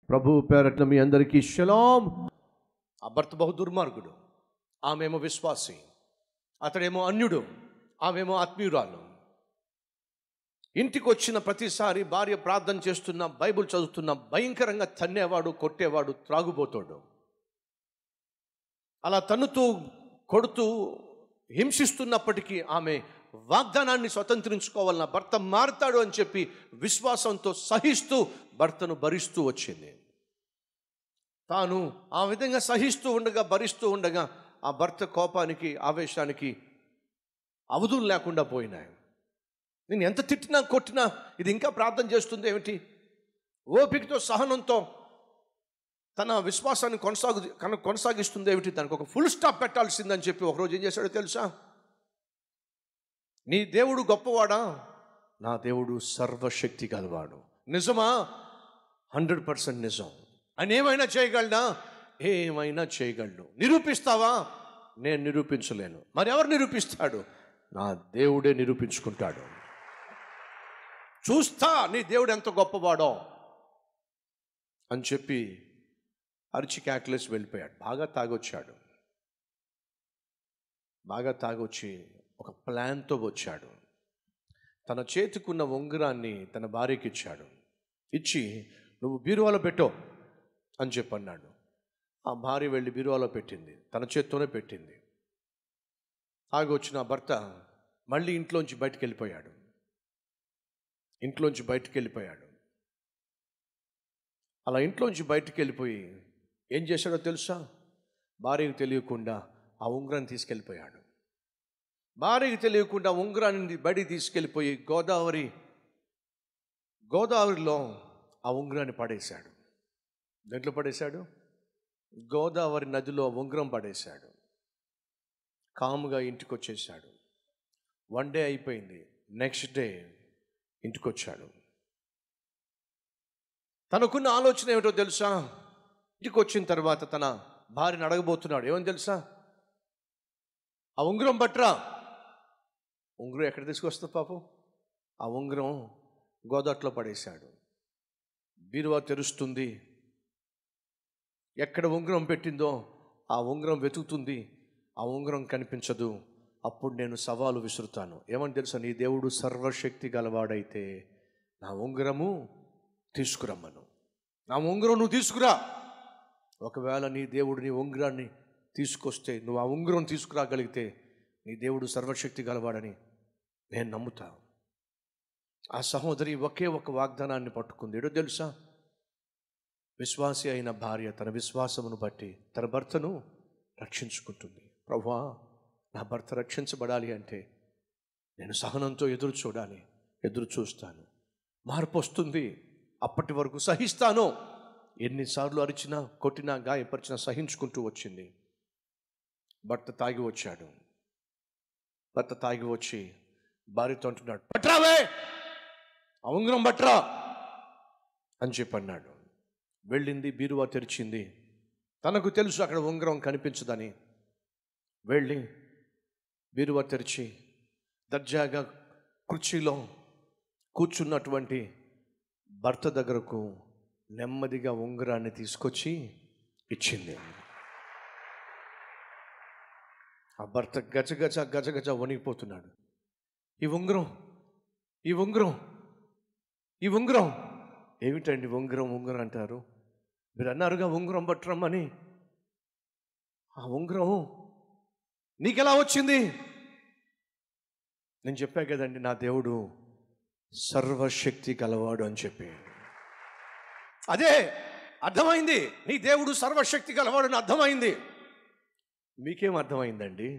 ప్రభు పేరట్ల మీ అందరికీ షలాం ఆ భర్త బహు దుర్మార్గుడు ఆమెమో విశ్వాసి అతడేమో అన్యుడు ఆమెమో ఆత్మీయురాలు ఇంటికి వచ్చిన ప్రతిసారి భార్య ప్రార్థన చేస్తున్న బైబిల్ చదువుతున్న భయంకరంగా తన్నేవాడు కొట్టేవాడు త్రాగుబోతాడు అలా తన్నుతూ కొడుతూ హింసిస్తున్నప్పటికీ ఆమె వాగ్దానాన్ని స్వతంత్రించుకోవాలన్న భర్త మారతాడు అని చెప్పి విశ్వాసంతో సహిస్తూ భర్తను భరిస్తూ వచ్చింది తాను ఆ విధంగా సహిస్తూ ఉండగా భరిస్తూ ఉండగా ఆ భర్త కోపానికి ఆవేశానికి అవధులు లేకుండా పోయినాయి నేను ఎంత తిట్టినా కొట్టినా ఇది ఇంకా ప్రార్థన చేస్తుంది ఏమిటి ఓపికతో సహనంతో తన విశ్వాసాన్ని కొనసాగు కన- కొనసాగిస్తుంది ఏమిటి దానికి ఒక ఫుల్ స్టాప్ పెట్టాల్సిందని చెప్పి ఒకరోజు ఏం చేశాడో తెలుసా నీ దేవుడు గొప్పవాడా నా దేవుడు సర్వశక్తి గలవాడు నిజమా హండ్రెడ్ పర్సెంట్ నిజం ఆయన ఏమైనా చేయగలడా ఏమైనా చేయగలడు నిరూపిస్తావా నేను నిరూపించలేను మరి ఎవరు నిరూపిస్తాడు నా దేవుడే నిరూపించుకుంటాడు చూస్తా నీ దేవుడు ఎంత గొప్పవాడో అని చెప్పి అరిచి క్యాక్లెస్ వెళ్ళిపోయాడు బాగా తాగొచ్చాడు బాగా తాగొచ్చి ఒక ప్లాన్తో వచ్చాడు తన చేతికున్న ఉంగరాన్ని తన భార్యకి ఇచ్చాడు ఇచ్చి నువ్వు బీరువాలో పెట్టో అని చెప్పి అన్నాడు ఆ భార్య వెళ్ళి బీరువాలో పెట్టింది తన చేత్తోనే పెట్టింది తాగి వచ్చిన ఆ భర్త మళ్ళీ ఇంట్లోంచి బయటికి వెళ్ళిపోయాడు ఇంట్లోంచి బయటికి వెళ్ళిపోయాడు అలా ఇంట్లోంచి బయటికి వెళ్ళిపోయి ఏం చేశాడో తెలుసా భార్యకు తెలియకుండా ఆ ఉంగరాన్ని తీసుకెళ్ళిపోయాడు భార్యకు తెలియకుండా ఉంగరాన్ని బయటికి తీసుకెళ్ళిపోయి గోదావరి గోదావరిలో ఆ ఉంగరాన్ని పడేశాడు దేంట్లో పడేశాడు గోదావరి నదిలో ఉంగరం పడేశాడు కాముగా ఇంటికి వచ్చేసాడు వన్ డే అయిపోయింది నెక్స్ట్ డే ఇంటికి వచ్చాడు తనకున్న ఆలోచన ఏమిటో తెలుసా ఇంటికి వచ్చిన తర్వాత తన భార్యను అడగబోతున్నాడు ఏమని తెలుసా ఆ ఉంగరం పట్రా ఉంగరం ఎక్కడ తీసుకొస్తుంది పాపం ఆ ఉంగరం గోదాట్లో పడేశాడు బీరువా తెరుస్తుంది ఎక్కడ ఉంగరం పెట్టిందో ఆ ఉంగరం వెతుకుతుంది ఆ ఉంగరం కనిపించదు అప్పుడు నేను సవాలు విసురుతాను ఏమని తెలుసా నీ దేవుడు సర్వశక్తి గలవాడైతే నా ఉంగరము తీసుకురమ్మను నా ఉంగరం నువ్వు తీసుకురా ఒకవేళ నీ దేవుడు నీ ఉంగరాన్ని తీసుకొస్తే నువ్వు ఆ ఉంగరం తీసుకురాగలిగితే నీ దేవుడు సర్వశక్తి గలవాడని నేను నమ్ముతా ఆ సహోదరి ఒకే ఒక వాగ్దానాన్ని పట్టుకుంది ఏడో తెలుసా విశ్వాసి అయిన భార్య తన విశ్వాసమును బట్టి తన భర్తను రక్షించుకుంటుంది ప్రభువా నా భర్త రక్షించబడాలి అంటే నేను సహనంతో ఎదురు చూడాలి ఎదురు చూస్తాను మార్పు వస్తుంది అప్పటి వరకు సహిస్తాను ఎన్నిసార్లు అరిచినా కొట్టినా గాయపరిచినా సహించుకుంటూ వచ్చింది భర్త తాగి వచ్చాడు భర్త తాగి వచ్చి భార్యతో అంటున్నాడు పట్రావే ఆ ఉంగరం పట్రా అని చెప్పి అన్నాడు వెళ్ళింది బీరువా తెరిచింది తనకు తెలుసు అక్కడ ఉంగరం కనిపించదని వెళ్ళి బీరువా తెరిచి దర్జాగా కుర్చీలో కూర్చున్నటువంటి భర్త దగ్గరకు నెమ్మదిగా ఉంగరాన్ని తీసుకొచ్చి ఇచ్చింది ఆ భర్త గజగజ గజగజ వణిగిపోతున్నాడు ఈ ఉంగరం ఈ ఉంగరం ఈ ఉంగరం ఏమిటండి ఉంగరం ఉంగరం అంటారు మీరు అన్నారుగా ఉంగరం పట్టరమ్మని ఆ ఉంగరం నీకెలా వచ్చింది నేను చెప్పా కదండి నా దేవుడు సర్వశక్తి గలవాడు అని చెప్పి అదే అర్థమైంది నీ దేవుడు సర్వశక్తి గలవాడు అని అర్థమైంది మీకేం అర్థమైందండి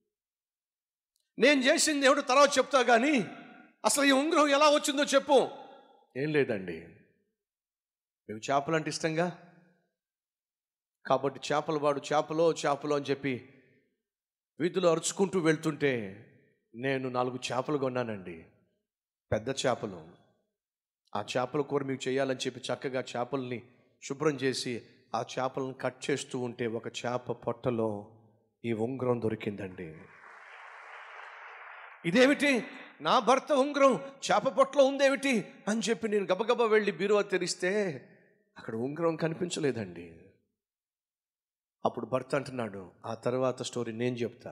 నేను చేసింది దేవుడు తర్వాత చెప్తా కానీ అసలు ఈ ఉంగరం ఎలా వచ్చిందో చెప్పు ఏం లేదండి మీకు చేపలు అంటే ఇష్టంగా కాబట్టి చేపల వాడు చేపలో చేపలో అని చెప్పి వీధిలో అరుచుకుంటూ వెళ్తుంటే నేను నాలుగు చేపలు కొన్నానండి పెద్ద చేపలు ఆ చేపల కూర మీకు చేయాలని చెప్పి చక్కగా చేపల్ని శుభ్రం చేసి ఆ చేపలను కట్ చేస్తూ ఉంటే ఒక చేప పొట్టలో ఈ ఉంగరం దొరికిందండి ఇదేమిటి నా భర్త ఉంగరం చేప పొట్టలో ఉందేమిటి అని చెప్పి నేను గబగబా వెళ్ళి బీరువా తెరిస్తే అక్కడ ఉంగరం కనిపించలేదండి అప్పుడు భర్త అంటున్నాడు ఆ తర్వాత స్టోరీ నేను చెప్తా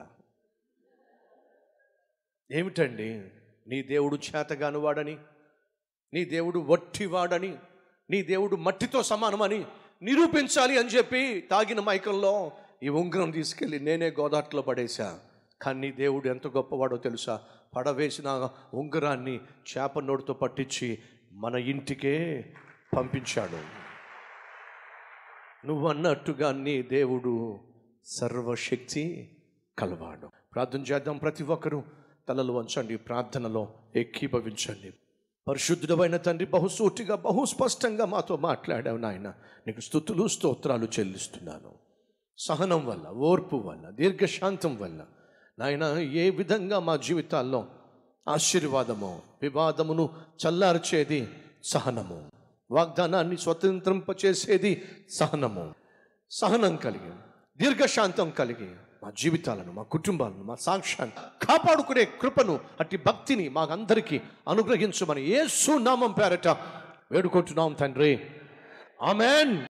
ఏమిటండి నీ దేవుడు చేతగానువాడని నీ దేవుడు వట్టివాడని నీ దేవుడు మట్టితో సమానమని నిరూపించాలి అని చెప్పి తాగిన మైకంలో ఈ ఉంగరం తీసుకెళ్ళి నేనే గోదాట్లో పడేశా కానీ నీ దేవుడు ఎంత గొప్పవాడో తెలుసా పడవేసిన ఉంగరాన్ని చేప నోటితో పట్టించి మన ఇంటికే పంపించాడు నువ్వు అన్నట్టుగా నీ దేవుడు సర్వశక్తి కలవాడు ప్రార్థన చేద్దాం ప్రతి ఒక్కరూ తలలు వంచండి ప్రార్థనలో ఏకీభవించండి పరిశుద్ధుడమైన తండ్రి బహుసూటిగా బహు స్పష్టంగా మాతో మాట్లాడావు నాయన నీకు స్థుతులు స్తోత్రాలు చెల్లిస్తున్నాను సహనం వల్ల ఓర్పు వల్ల దీర్ఘశాంతం వల్ల నాయన ఏ విధంగా మా జీవితాల్లో ఆశీర్వాదము వివాదమును చల్లార్చేది సహనము వాగ్దానాన్ని స్వతంత్రింపచేసేది సహనము సహనం కలిగి దీర్ఘశాంతం కలిగి మా జీవితాలను మా కుటుంబాలను మా సాక్ష్యాన్ని కాపాడుకునే కృపను అట్టి భక్తిని మాకందరికీ అనుగ్రహించమని ఏ సునామం పేరట వేడుకుంటున్నాం తండ్రి ఆమెన్